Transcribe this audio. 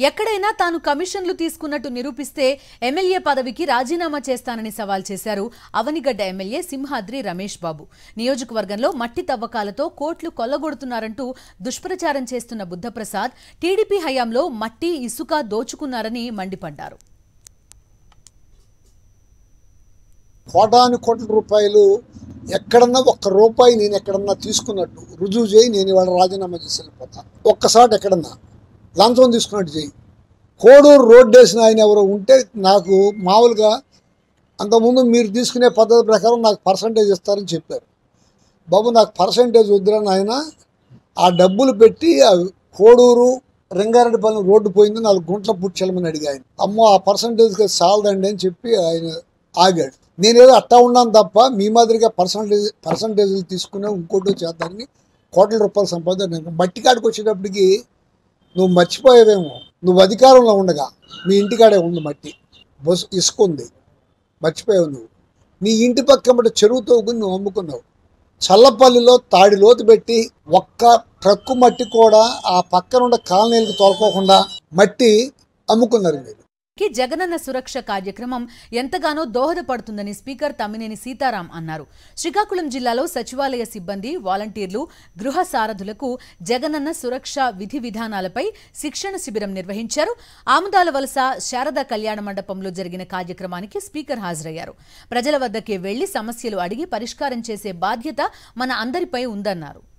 ఎక్కడైనా తాను కమిషన్లు తీసుకున్నట్టు నిరూపిస్తే ఎమ్మెల్యే పదవికి రాజీనామా చేస్తానని సవాల్ చేశారు అవనిగడ్డ ఎమ్మెల్యే సింహాద్రి రమేష్ బాబు నియోజకవర్గంలో మట్టి తవ్వకాలతో కోట్లు కొల్లగొడుతున్నారంటూ దుష్ప్రచారం చేస్తున్న బుద్ధప్రసాద్ టీడీపీ హయాంలో మట్టి ఇసుక దోచుకున్నారని మండిపడ్డారు కోటాను కోట్ల రూపాయలు ఎక్కడన్నా ఒక్క రూపాయి నేను ఎక్కడన్నా తీసుకున్నట్టు రుజువు చేయి నేను ఇవాళ రాజీనామా చేసి వెళ్ళిపోతా ఒక్కసారి ఎక్కడన్నా లంచం తీసుకున్నట్టు చేయి కోడూరు రోడ్డు వేసిన ఆయన ఎవరో ఉంటే నాకు మామూలుగా అంతకుముందు మీరు తీసుకునే పద్ధతి ప్రకారం నాకు పర్సంటేజ్ ఇస్తారని చెప్పారు బాబు నాకు పర్సంటేజ్ వద్దురా ఆయన ఆ డబ్బులు పెట్టి ఆ కోడూరు రంగారెడ్డిపల్లి రోడ్డు పోయింది నాలుగు గుంట్ల పుచ్చెలమని అడిగా ఆయన అమ్మో ఆ పర్సంటేజ్కి చాలదండి అని చెప్పి ఆయన ఆగాడు నేనేదో అట్టా ఉన్నాను తప్ప మీ మాదిరిగా పర్సంటేజ్ పర్సంటేజ్లు తీసుకునే ఇంకోటి చేద్దామని కోట్ల రూపాయలు సంపాదించాను మట్టి కాడికి వచ్చేటప్పటికి నువ్వు మర్చిపోయావేమో నువ్వు అధికారంలో ఉండగా మీ ఇంటికాడే ఉంది మట్టి బొస్ ఇసుక ఉంది మర్చిపోయావు నువ్వు నీ ఇంటి పక్కన చెరువు తవ్వుకుని నువ్వు అమ్ముకున్నావు చల్లపల్లిలో తాడి లోతు పెట్టి ఒక్క ట్రక్కు మట్టి కూడా ఆ పక్కనున్న కాలనీలకు తోలుకోకుండా మట్టి అమ్ముకున్నారు మీరు కి జగనన్న సురక్ష కార్యక్రమం ఎంతగానో దోహదపడుతుందని స్పీకర్ తమ్మినేని సీతారాం అన్నారు శ్రీకాకుళం జిల్లాలో సచివాలయ సిబ్బంది వాలంటీర్లు గృహ సారథులకు జగనన్న సురక్ష విధి విధానాలపై శిక్షణ శిబిరం నిర్వహించారు ఆముదాల వలస శారద కళ్యాణ మండపంలో జరిగిన కార్యక్రమానికి స్పీకర్ హాజరయ్యారు ప్రజల వద్దకే వెళ్లి సమస్యలు అడిగి పరిష్కారం చేసే బాధ్యత మన అందరిపై ఉందన్నారు